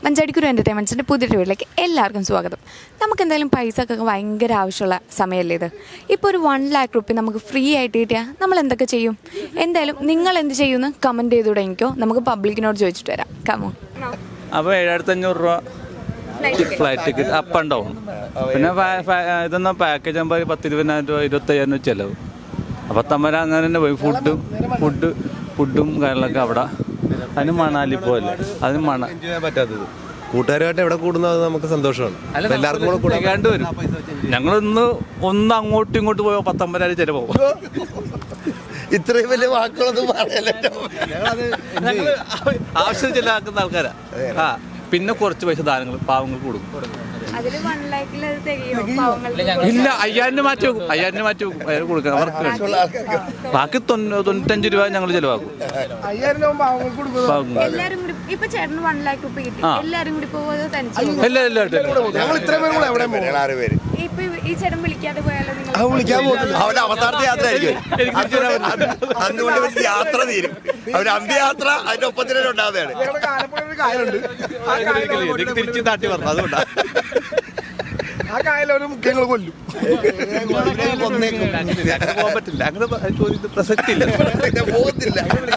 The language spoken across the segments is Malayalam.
മഞ്ചാടിക്കുരു എൻ്റർടൈൻമെൻറ്റ്സിൻ്റെ പുതിയൊരു വീട്ടിലേക്ക് എല്ലാവർക്കും സ്വാഗതം നമുക്ക് എന്തായാലും പൈസക്കൊക്കെ ഭയങ്കര ആവശ്യമുള്ള സമയമല്ലേ ഇത് ഇപ്പോൾ ഒരു വൺ ലാക്ക് റുപ്പി നമുക്ക് ഫ്രീ ആയിട്ട് കിട്ടിയാൽ നമ്മൾ എന്തൊക്കെ ചെയ്യും എന്തായാലും നിങ്ങൾ എന്ത് ചെയ്യുമെന്ന് കമൻറ്റ് ചെയ്ത് തുടങ്ങിക്കോ നമുക്ക് പബ്ലിക്കിനോട് ചോദിച്ചിട്ട് വരാം കമോ അപ്പോൾ ഏഴായിരത്തി അഞ്ഞൂറ് രൂപ flight ticket up and down പിന്നെ ഫാ- ഫാ- ഇതെന്നാ പാക്കേജ് ആകുമ്പോൾ പത്ത് ഇരുപതിനായിരം രൂപ ഇരുപത്തയ്യായിരം രൂപ ചിലവ് അപ്പോൾ തമ്മര അങ്ങനെ തന്നെ പോയി ഫുഡും ഫുഡ് ഫുഡും കാര്യങ്ങളൊക്കെ അവിടെ അതിന് മണാലി പോലെ അതിന് മണ എൻജോയ് ചെയ്യാൻ പറ്റാത്തത് കൂട്ടുകാരുമായിട്ട് എവിടെ കൂടുന്നത് നമുക്ക് സന്തോഷമാണ് അപ്പൊ എല്ലാവർക്കും കൂടെ കൂടാൻ തികയാണ്ട് വരും ഞങ്ങളൊന്ന് ഒന്ന് അങ്ങോട്ടും ഇങ്ങോട്ടും പോയോ പത്തൊമ്പതിനായിരം ചിലവാകും ഇത്രയും വലിയ വാക്കുകളൊന്നും പറയല്ലോ ഞങ്ങൾ ആവശ്യം ചിലവാക്കുന്ന ആൾക്കാരാ ആ പിന്നെ കുറച്ച് പൈസ ദാനങ്ങൾ പാവങ്ങൾക്ക് കൊടുക്കും അതിൽ വൺ ലാക്കിൽ അത് തികയോ പാവങ്ങൾക്ക് ഇല്ല അയ്യായിരം രൂപ മാറ്റി വെക്കും അയ്യായിരം രൂപ മാറ്റി വെക്കും അയാൾ കൊടുക്കണം അവർക്ക് വേണ്ടി. ബാക്കി തൊണ്ണൂ- തൊണ്ണൂറ്റഞ്ച് രൂപ ഞങ്ങൾ ചിലവാക്കും പാവങ്ങൾക്ക്. എല്ലാരും കൂടി ഇപ്പൊ ചേട്ടന് വൺ ലാക്ക് റുപ്പി കിട്ടി എല്ലാരും കൂടി പോകുമോ തനിച്ച് ഇല്ല ഇല്ല ഇല്ല. ഞങ്ങൾ ഇത്രയും പേരും കൂടെ എവിടെ പോകും ആറ് പേര് ഇപ്പൊ ഈ ചേട്ടൻ വിളിക്കാതെ പോയാലോ നിങ്ങൾ അത് വിളിക്കാൻ പോകുന്നില്ല അവന്റെ അവസാനത്തെ യാത്ര ആയിരിക്കും അതുകൊണ്ട് ഇവർക്ക് യാത്ര തീരും അവര് അന്ത്യയാത്ര അതിന്റെ ഒപ്പത്തിനെ ഉണ്ടാവുകയാണ് ഞങ്ങളുടെ ആലപ്പുഴ ഒരു കായലുണ്ട് ആ കായലിൽ എനിക്ക് തിരിച്ച് നാട്ടി പറഞ്ഞു അതുകൊണ്ടാ ആ കായൽ ഒരു മുഖ്യങ്ങൾ കൊല്ലും അങ്ങനെ പോകാൻ പറ്റില്ല അങ്ങനെ ചോദ്യത്തിന് പ്രസക്തി ഇല്ല പോകത്തില്ല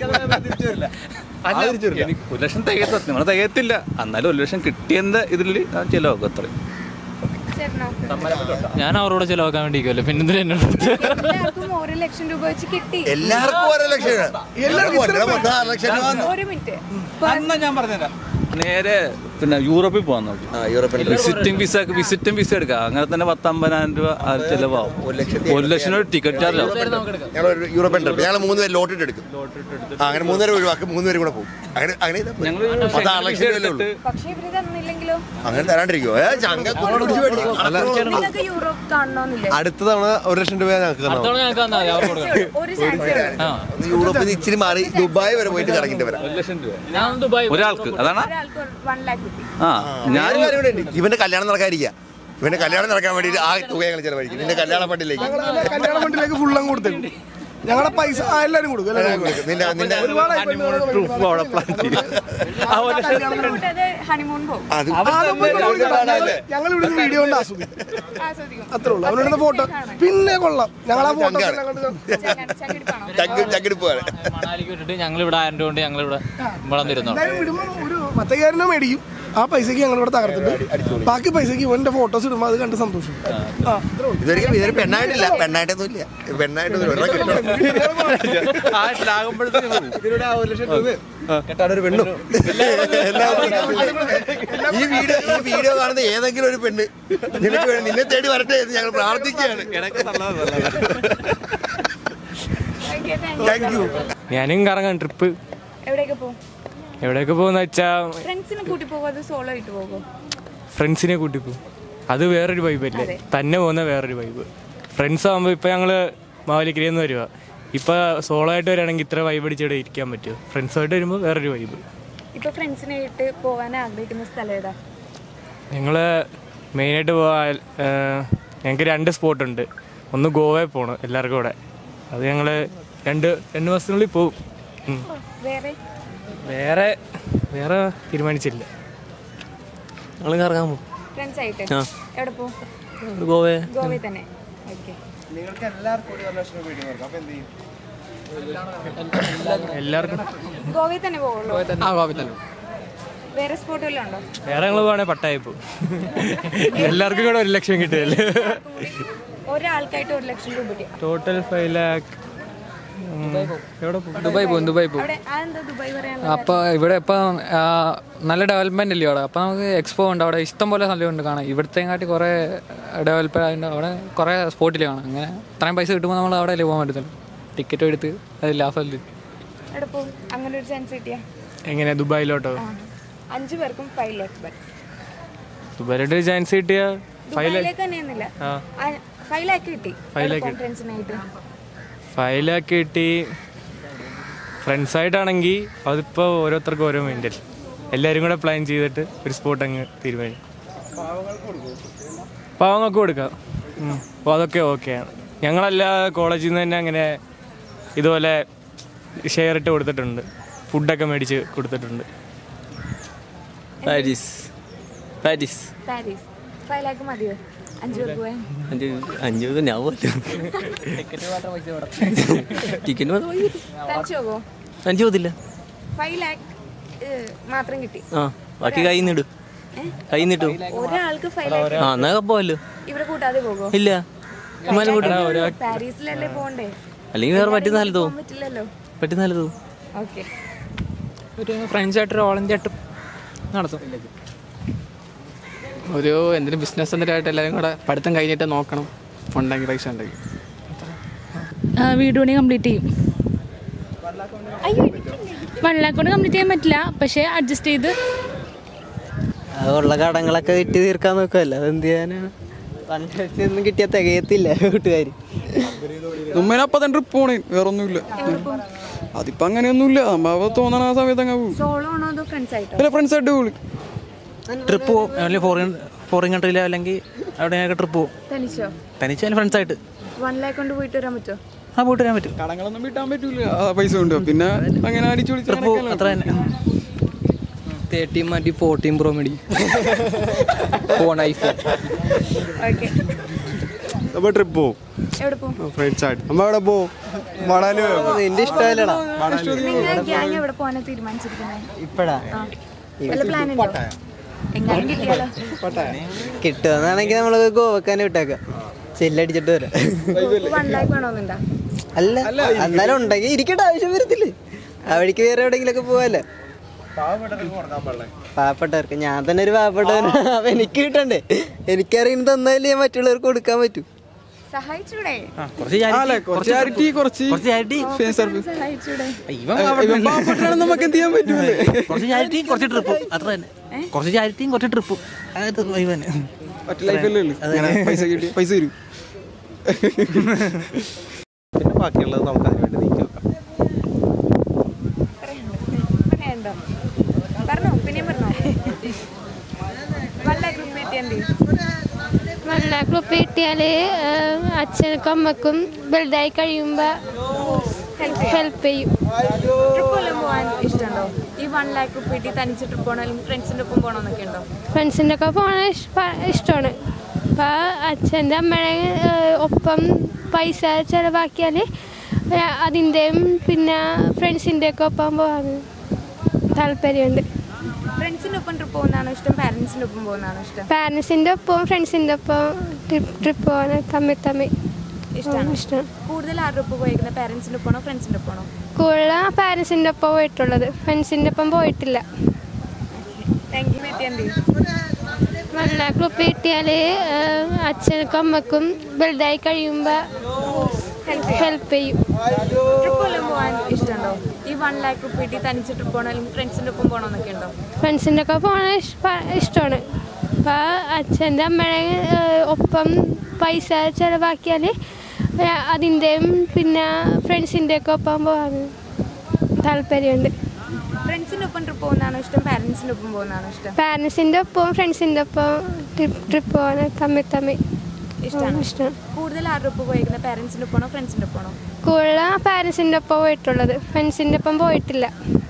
എനിക്ക് ഒരു ലക്ഷം തികയത്ത നിങ്ങളെ തികയത്തില്ല എന്നാലും ഒരു ലക്ഷം കിട്ടിയെന്ന ഇതിൽ ഞാൻ ചിലവാക്കും അത്രയും ചേട്ടനോ ഞാൻ അവരോട് ചിലവാക്കാൻ വേണ്ടിയിരിക്കുമല്ലോ പിന്നെ എന്തിനാ എന്നോട് എല്ലാവർക്കും ഒരു ലക്ഷം രൂപ വെച്ച് കിട്ടി എല്ലാവർക്കും ഓരോ ലക്ഷം എല്ലാവർക്കും ഒന്നര മൊത്തം ആറ് ലക്ഷം രൂപ വന്നു. ഒരു മിനിറ്റ് എന്നാ ഞാൻ പറഞ്ഞുതരാം നേരെ പിന്നെ യൂറോപ്പിൽ പോകാൻ നോക്കി ആ, യൂറോപ്പിൽ വിസിറ്റിംഗ് വിസ വിസിറ്റിംഗ് വിസ എടുക്കാം അങ്ങനെ തന്നെ പത്തമ്പതിനായിരം രൂപ ആ ചിലവാകും ഒരു ലക്ഷത്തി ഒരു ലക്ഷം രൂപ ടിക്കറ്റ് ചാർജ് ആവും ഞങ്ങൾ ഒരു യൂറോപ്യൻ ട്രിപ്പ് ഞങ്ങൾ മൂന്ന് പേര് ലോട്ടിട്ട് എടുക്കും ആ, അങ്ങനെ മൂന്ന് പേര് ഒഴിവാക്കും മൂന്ന് പേരും കൂടെ പോകും അങ്ങനെ അങ്ങനെ ചെയ്താ പോരെ. ഞങ്ങൾ മൊത്തം ആറ് ലക്ഷം രൂപയല്ലേ ഉള്ളൂ പക്ഷെ ഇവര് തന്നില്ലെങ്കിലോ അങ്ങനെ തരാണ്ടിരിക്കുമോ ഏ ചങ്ക പിടിച്ച് മേടിക്കും. നിങ്ങൾക്ക് യൂറോപ്പ് കാണണമെന്നില്ലേ അടുത്ത തവണ ഒരു ലക്ഷം രൂപ ഞങ്ങൾക്ക് തരണം. അടുത്തോളം ഞങ്ങൾക്ക് തന്നാ മതി അവർക്ക് കൊടുക്കാം ഒരു ചാൻസ് ആ ഒന്ന് യൂറോപ്പിൽ നിന്ന് ഇച്ചിരി മാറി ദുബായ് വരെ പോയിട്ട് കറങ്ങിട്ട് വരാം ഒരു ലക്ഷം രൂപ ഞാൻ ദുബായ് ഒരാൾക്ക് അതാണ് ഒരാൾക്ക് വൺ ലാക്ക് കിട്ടി ആ ഞാൻ ഞാൻ ഇവന്റെ കല്യാണം നടക്കാതിരിക്കുക ഇവന്റെ കല്യാണം നടക്കാൻ വേണ്ടി ആ തുക ഞങ്ങൾ ചെലവഴിക്കും നിന്റെ കല്യാണ ഫണ്ടിലേക്ക് ഞങ്ങളുടെ കല്യാണ ഫണ്ടിലേക്ക് ഫുള്ളും കൊടുത്തേക്കും ഞങ്ങളുടെ പൈസ ആ എല്ലാരും കൊടുക്കും എല്ലാവരും കൊടുക്കും നിന്റെ നിന്റെ ഒരുപാടായി ഹണിമൂൺ ട്രിപ്പ് അവിടെ പ്ലാൻ ചെയ്യും ആ ഒരു ലക്ഷം കൂട്ടത് ഹണിമൂൺ പോകും അത് ഞങ്ങൾ ഇവിടെ വീഡിയോ കൊണ്ട് ആസ്വദിക്കും ആസ്വദിക്കും അത്രേ ഉള്ളൂ അവരുടെ ഫോട്ടോ പിന്നെ കൊള്ളാം ഞങ്ങൾ ആ ഫോട്ടോ ചങ്ങ- ചങ്കിടിപ്പാണോ ചങ്ക് ചങ്കെടുപ്പാണ് മണാലിക്ക് വിട്ടിട്ട് ഞങ്ങൾ ഇവിടെ ആയിരം രൂപ കൊണ്ട് ഞങ്ങൾ ഇവിടെ ഇവിടെ വന്നിരുന്നോ എന്തായാലും വിടുമ്പോൾ ഒരു പത്തയ്യായിരം രൂപ മേടിക്കും ആ പൈസക്ക് ഞങ്ങൾ ഇവിടെ തകർത്തിട്ട് ബാക്കി പൈസക്ക് ഇവന്റെ ഫോട്ടോസ് ഇടുമ്പോൾ അത് കണ്ട് സന്തോഷം ആ അത്രേ ഉള്ളൂ ഇതൊരിക്കലും ഇതൊരു പെണ്ണായിട്ടില്ല പെണ്ണായിട്ടൊന്നും ഇല്ല പെണ്ണായിട്ടൊന്നും ഇല്ല. ഒരെണ്ണം കിട്ടണം. ആ ലാകുമ്പോഴത്തേക്കും കെട്ടാനൊരു പെണ്ണും ഈ വീഡിയോ ഈ വീഡിയോ കാണുന്ന ഏതെങ്കിലും ഒരു പെണ്ണ് നിനക്ക് വേണ്ടി നിന്നെ തേടി വരട്ടെ എന്ന് ഞങ്ങൾ പ്രാർത്ഥിക്കുകയാണ് ഓക്കെ താങ്ക് താങ്ക് യു ഞാനും കറങ്ങാം ട്രിപ്പ് എവിടെയൊക്കെ പോകും എവിടെയൊക്കെ പോകുന്ന വെച്ചാൽ ഫ്രണ്ട്സിനെ കൂട്ടി പോകുമോ അത് സോളോ ആയിട്ട് പോകുമോ ഫ്രണ്ട്സിനെ കൂട്ടി പോകും അത് വേറൊരു വൈബല്ലേ തന്നെ പോകുന്ന വേറൊരു വൈബ് ഫ്രണ്ട്സ് ആകുമ്പോൾ ഇപ്പം ഞങ്ങൾ മാവലിക്കരയിൽ നിന്ന് വരുക ഇപ്പം സോളോ ആയിട്ട് വരികയാണെങ്കിൽ ഇത്ര വൈബ് അടിച്ചിവിടെ ഇരിക്കാൻ പറ്റുമോ ഫ്രണ്ട്സുമായിട്ട് വരുമ്പോൾ വേറൊരു വൈബ് ഇപ്പൊ ഫ്രണ്ട്സിനെ ആയിട്ട് പോകാൻ ആഗ്രഹിക്കുന്ന സ്ഥലം ഏതാ ഞങ്ങൾ മെയിനായിട്ട് പോകാൻ ഞങ്ങൾക്ക് രണ്ട് സ്പോട്ടുണ്ട് ഒന്ന് ഗോവയിൽ പോകണം എല്ലാവർക്കും കൂടെ അത് ഞങ്ങൾ രണ്ട് രണ്ട് മാസത്തിനുള്ളിൽ പോകും ഉം. വേറെ വേറെ വേറെ തീരുമാനിച്ചില്ല ഞങ്ങൾ കറങ്ങാൻ പോകും ഫ്രണ്ട്സ് ആയിട്ട് എവിടെ പോകും ഗോവയെ ഗോവയിൽ തന്നെ ഓക്കെ എല്ലാവർക്കും ഗോവയിൽ തന്നെ പോകുള്ളൂ ആ ഗോവയിൽ തന്നെ വേറെ സ്പോട്ട് വല്ലതും ഉണ്ടോ വേറെ ഞങ്ങൾ പോകണേ പട്ടായി പോകും എല്ലാവർക്കും കൂടെ ഒരു ലക്ഷം കിട്ടുമല്ലേ ഒരാൾക്കായിട്ട് ഒരു ലക്ഷം രൂപ കിട്ടി ടോട്ടൽ ഫൈവ് ലാക്ക് എവിടെ പോകും ദുബായ് പോകും ദുബായ് പോകും അവിടെ അതെന്താ ദുബായ് പറയാൻ അപ്പോൾ ഇവിടെ ഇപ്പം ആ, നല്ല ഡെവലപ്മെന്റ് അല്ലേ അവിടെ അപ്പോൾ നമുക്ക് എക്സ്പോ ഉണ്ട് അവിടെ ഇഷ്ടം പോലെ സ്ഥലമുണ്ട് കാണാൻ ഇവിടുത്തെ കാട്ടി കുറേ ഡെവലപ്പ് ആയതുകൊണ്ട് അവിടെ കുറേ സ്പോട്ടിൽ കാണാം അങ്ങനെ അത്രയും പൈസ കിട്ടുമ്പോൾ നമ്മൾ അവിടെ അല്ലേ പോകാൻ പറ്റത്തുള്ളൂ ടിക്കറ്റ് എടുത്ത് അത് ലാഭമല്ലേ എവിടെ പോകും അങ്ങനെ ഒരു ചാൻസ് കിട്ടിയാ എങ്ങനെ ദുബായിലോട്ടോ അഞ്ചു പേർക്കും ഫൈവ് ലാക്ക് ബട്ട് ദുബായിലോട്ട് ചാൻസ് കിട്ടിയ ഫൈവ് ലാക്ക് ദുബായിലേക്ക് തന്നെയൊന്നുമില്ല ഫൈവ് ലാക്ക് കിട്ടി ഫ്രണ്ട്സിനായിട്ട് ഫൈവ് ലാക്ക് കിട്ടി ഫ്രണ്ട്സായിട്ടാണെങ്കിൽ അതിപ്പോൾ ഓരോരുത്തർക്കും ഓരോ മൈൻഡിൽ എല്ലാവരും കൂടെ പ്ലാൻ ചെയ്തിട്ട് ഒരു സ്പോട്ട് അങ്ങ് തീരുമാനിക്കും പാവങ്ങൾക്ക് കൊടുക്കാം ഉം. അപ്പോൾ അതൊക്കെ ഓക്കെയാണ് ഞങ്ങളെല്ലാ കോളേജിൽ നിന്ന് തന്നെ അങ്ങനെ ഇതുപോലെ ഷെയർ ഇട്ട് കൊടുത്തിട്ടുണ്ട് ഫുഡൊക്കെ മേടിച്ച് കൊടുത്തിട്ടുണ്ട് Paris Paris Paris five lakh മതിയോ അഞ്ചു പേർക്ക് പോയാൽ അഞ്ച് അഞ്ച് രൂപ ഞാൻ പോലും ടിക്കറ്റ് മാത്രം വാങ്ങി. തനിച്ച് പോകോ അഞ്ച് പോകത്തില്ല ഫൈവ് ലാക്ക് മാത്രം കിട്ടി ആ ബാക്കി കൈ നിടു കൈ നിട്ടു ഒരാൾക്ക് ഫൈവ് ലാക്ക് ആ എന്നാ പോവല്ലോ ഇവരെ കൂട്ടാതെ പോകോ ഇല്ല ഉമ്മാനെ കൂട്ടി പാരീസിലല്ലേ പോണ്ടേ അല്ലെങ്കിൽ വേറെ പറ്റുന്ന സ്ഥലത്ത് പോകാൻ പോകും പറ്റില്ലല്ലോ പറ്റുന്ന സ്ഥലത്ത് പോകും ഓക്കെ ഒരു ഫ്രണ്ട്സായിട്ടൊരു ഓൾ ഇന്ത്യ ട്രിപ്പ് നടത്തും ഒരു എന്തെങ്കിലും ബിസിനസ് എന്തെങ്കിലും എല്ലാവരും കൂടെ പഠിത്തം കഴിഞ്ഞിട്ട് നോക്കണം ഉണ്ടെങ്കിൽ പൈസ ഉണ്ടെങ്കിൽ വീട് പണി കംപ്ലീറ്റ് ചെയ്യും വൺ ലാക്ക് കൊണ്ട് കംപ്ലീറ്റ് ചെയ്യാൻ പറ്റില്ല പക്ഷേ അഡ്ജസ്റ്റ് ചെയ്ത് ഉള്ള കടങ്ങളൊക്കെ വിറ്റ് തീർക്കാൻ നോക്കുമല്ലോ അതെന്ത് ചെയ്യാനാണ് ഒന്നും കിട്ടിയാൽ തികയത്തില്ല കൂട്ടുകാർ ഉമ്മേനെ അപ്പം തന്നെ ട്രിപ്പ് പോണേ വേറെ ഒന്നുമില്ല അതിപ്പോ അങ്ങനെയൊന്നുമില്ല നമ്മ തോന്നണ ആ സമയത്ത് അങ്ങ് പോകും സോളോ ആണോ അതോ ഫ്രണ്ട്സ് ആയിട്ടോ അല്ല ഫ്രണ്ട്സ് ആയിട്ട് പോളി ട്രിപ്പ് പോകും അല്ലെങ്കിൽ ഫോറിൻ ഫോറിൻ കൺട്രിയിലോ അല്ലെങ്കിൽ എവിടെയൊക്കെ ട്രിപ്പ് പോകും തനിച്ചോ തനിച്ചാലും ഫ്രണ്ട്സ് ആയിട്ട് വൺ ലാക്ക് കൊണ്ട് പോയിട്ട് വരാൻ പറ്റുമോ ആ പോയിട്ട് വരാൻ പറ്റും കടങ്ങളൊന്നും വീട്ടാൻ പറ്റൂല ആ പൈസ കൊണ്ട് പിന്നെ അങ്ങനെ അടിച്ചു ട്രിപ്പ് അത്ര തന്നെ തേർട്ടീൻ മാറ്റി ഫോർട്ടീൻ പ്രോ മേടി ഫോൺ ഐഫോൺ ഓക്കെ നമ്മൾ ട്രിപ്പ് പോവും എവിടെ പോകും ഫ്രണ്ട്സ് ആയിട്ട് നമ്മ അവിടെ പോവും മണാലി നിന്റെ ഇഷ്ടമല്ലടാ നിങ്ങൾ ഗ്യാങ് എവിടെ പോകാനാ തീരുമാനിച്ചിരിക്കുന്നത് ഇപ്പഴാ ആ വല്ല പ്ലാൻ ഉണ്ടോ എങ്ങാനും കിട്ടിയാലോ കിട്ടുമെന്നാണെങ്കിൽ നമ്മൾ ഗോവക്കാനെ വിട്ടേക്കാം ചെല്ലടിച്ചിട്ട് വരാം വൺ ലാക്ക് വേണമെന്നുണ്ടോ അല്ല എന്നാലും ഉണ്ടെങ്കിൽ ഇരിക്കേണ്ട ആവശ്യം വരത്തില്ലേ അവിടേക്ക് വേറെ എവിടെയെങ്കിലൊക്കെ പോവാല്ലേ പാവപ്പെട്ടവർക്ക് ഞാൻ തന്നെ ഒരു പാവപ്പെട്ടവൻ അപ്പൊ എനിക്ക് കിട്ടണ്ടേ എനിക്കറിയുന്നത് തന്നാലേ മറ്റുള്ളവർക്ക് കൊടുക്കാൻ പറ്റൂ സഹായിച്ചൂടെ അല്ലേ കുറച്ച് ചാരിറ്റി കുറച്ച് സഹായിച്ചൂടെ ഇവൻ പാവപ്പെട്ടാണ് നമുക്ക് എന്ത് ചെയ്യാൻ പറ്റൂലേ കുറച്ച് ചാരിറ്റിയും കുറച്ച് ട്രിപ്പും അത്ര തന്നെ കുറച്ച് ചാരിറ്റിയും കുറച്ച് ട്രിപ്പും അതായത് വൈബ് തന്നെ ഒറ്റ ലൈഫല്ലേ ഉള്ളൂ ഇങ്ങനെ പൈസ കിട്ടി പൈസ തരും പിന്നെ ബാക്കിയുള്ളത് നമുക്ക് അതിന് വേണ്ടി നീക്കി വെക്കാം പിന്നെ ഉണ്ടോ പറഞ്ഞോ പിന്നെയും പറഞ്ഞോ വൺ ലാക്ക് റുപ്പി കിട്ടിയാൽ എന്ത് ചെയ്യും? വൺ ലാക്ക് റുപ്പ കിട്ടിയാൽ അച്ഛനക്കും അമ്മക്കും വലുതായി കഴിയുമ്പോൾ ഹെൽപ്പ് ചെയ്യും ട്രിപ്പ് വല്ലതും പോകാൻ ഇഷ്ടമുണ്ടോ ഈ വൺ ലാക്ക് റുപ്പി കിട്ടി തനിച്ച് ട്രിപ്പ് പോകണോ അല്ലെങ്കിൽ ഫ്രണ്ട്സിൻ്റെ ഒപ്പം പോകണമെന്നൊക്കെ ഉണ്ടോ ഫ്രണ്ട്സിൻ്റെ ഒക്കെ പോകണ ഇഷ്ടമാണ് അപ്പോൾ അച്ഛൻ്റെ അമ്മയുടെ ഏഹ്, ഒപ്പം പൈസ ചിലവാക്കിയാൽ അതിൻ്റെയും പിന്നെ ഫ്രണ്ട്സിൻ്റെ ഒക്കെ ഒപ്പം പോകാൻ താല്പര്യമുണ്ട് ഫ്രണ്ട്സിൻ്റെ ഒപ്പം ട്രിപ്പ് പോകുന്നതാണോ ഇഷ്ടം പാരൻസിൻ്റെ ഒപ്പം പോകുന്നതാണോ ഇഷ്ടം പാരൻസിൻ്റെ ഒപ്പം ഫ്രണ്ട്സിൻ്റെ ഒപ്പം ട്രിപ്പ് ട്രിപ്പ് പോകാൻ തമ്മിൽ തമ്മിൽ ഇഷ്ടമാണ് ഇഷ്ടമാണ് കൂടുതൽ ആരുടെ ഒപ്പം പോയിരിക്കുന്നത് പാരൻസിൻ്റെ ഒപ്പമാണോ ഫ്രണ്ട്സിൻ്റെ ഒപ്പമാണോ കൂടുതൽ പാരൻസിൻ്റെ ഒപ്പം പോയിട്ടുള്ളത് ഫ്രണ്ട്സിൻ്റെ ഒപ്പം പോയിട്ടില്ല താങ്ക് യു കിട്ടിയാൽ എന്ത് ചെയ്യും വൺ ലാക്ക് റുപ്പ കിട്ടിയാൽ അച്ഛനക്കും അമ്മക്കും വലുതായി കഴിയുമ്പോൾ ഹെൽപ്പ് ചെയ്യും ട്രിപ്പ് വല്ലതും പോകാൻ ഇഷ്ടമുണ്ടോ ഈ വൺ ലാക്ക് റുപ്പി കിട്ടി തനിച്ച് ട്രിപ്പ് പോകണോ അല്ലെങ്കിൽ ഫ്രണ്ട്സിൻ്റെ ഒപ്പം പോകണമെന്നൊക്കെ ഉണ്ടോ ഫ്രണ്ട്സിൻ്റെ ഒക്കെ പോകണ ഇഷ്ടമാണ് അപ്പോൾ അച്ഛൻ്റെ അമ്മയുടെ ഏഹ്, ഒപ്പം പൈസ ചിലവാക്കിയാൽ അതിൻ്റെയും പിന്നെ ഫ്രണ്ട്സിൻ്റെ ഒക്കെ ഒപ്പം പോകാൻ താല്പര്യമുണ്ട് ഫ്രണ്ട്സിൻ്റെ ഒപ്പം ട്രിപ്പ് പോകുന്നതാണോ ഇഷ്ടം പാരൻസിൻ്റെ ഒപ്പം പോകുന്നതാണോ ഇഷ്ടം പാരൻസിൻ്റെ ഒപ്പം ഫ്രണ്ട്സിൻ്റെ ഒപ്പം ട്രിപ്പ് ട്രിപ്പ് പോകാൻ തമ്മിൽ തമ്മിൽ ഇഷ്ടമാണ് ഇഷ്ടമാണ് കൂടുതൽ ആരുടെ ഒപ്പം പോയിരിക്കുന്നത് പാരൻസിൻ്റെ ഒപ്പമാണോ ഫ്രണ്ട്സിൻ്റെ ഒപ്പമാണോ കൂടുതൽ പാരൻസിൻ്റെ ഒപ്പം പോയിട്ടുള്ളത് ഫ്രണ്ട്സിൻ്റെ ഒപ്പം പോയിട്ടില്ല